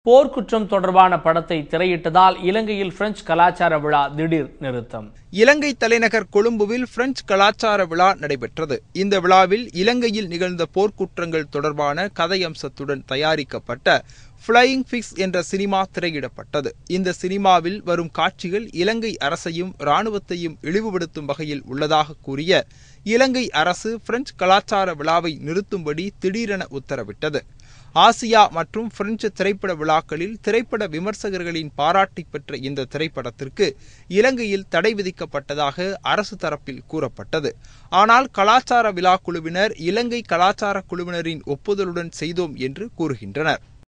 போர்க்குற்றம் தொடர்பான படத்தை திரையிட்டதால் இலங்கையில் பிரெஞ்சு கலாச்சார விழா திடீர் நிறுத்தம் இலங்கை தலைநகர் கொழும்புவில் பிரெஞ்சு கலாச்சார விழா நடைபெற்றது இந்த விழாவில் இலங்கையில் நிகழ்ந்த போர்க்குற்றங்கள் தொடர்பான கதையம்சத்துடன் தயாரிக்கப்பட்ட ஃப்ளையிங் ஃபிக்ஸ் என்ற சினிமா திரையிடப்பட்டது இந்த சினிமாவில் வரும் காட்சிகள் இலங்கை அரசையும் இராணுவத்தையும் இழிவுபடுத்தும் வகையில் உள்ளதாக கூறிய இலங்கை அரசு பிரெஞ்சு கலாச்சார விழாவை நிறுத்தும்படி திடீரென உத்தரவிட்டது ஆசியா மற்றும் பிரெஞ்சு திரைப்பட விழாக்களில் திரைப்பட விமர்சகர்களின் பாராட்டை பெற்ற இந்த திரைப்படத்திற்கு இலங்கையில் தடை விதிக்கப்பட்டதாக அரசு தரப்பில் கூறப்பட்டது ஆனால் கலாச்சார விழா குழுவினர் இலங்கை கலாச்சார குழுவினரின் ஒப்புதலுடன் செய்தோம் என்று கூறுகின்றனர்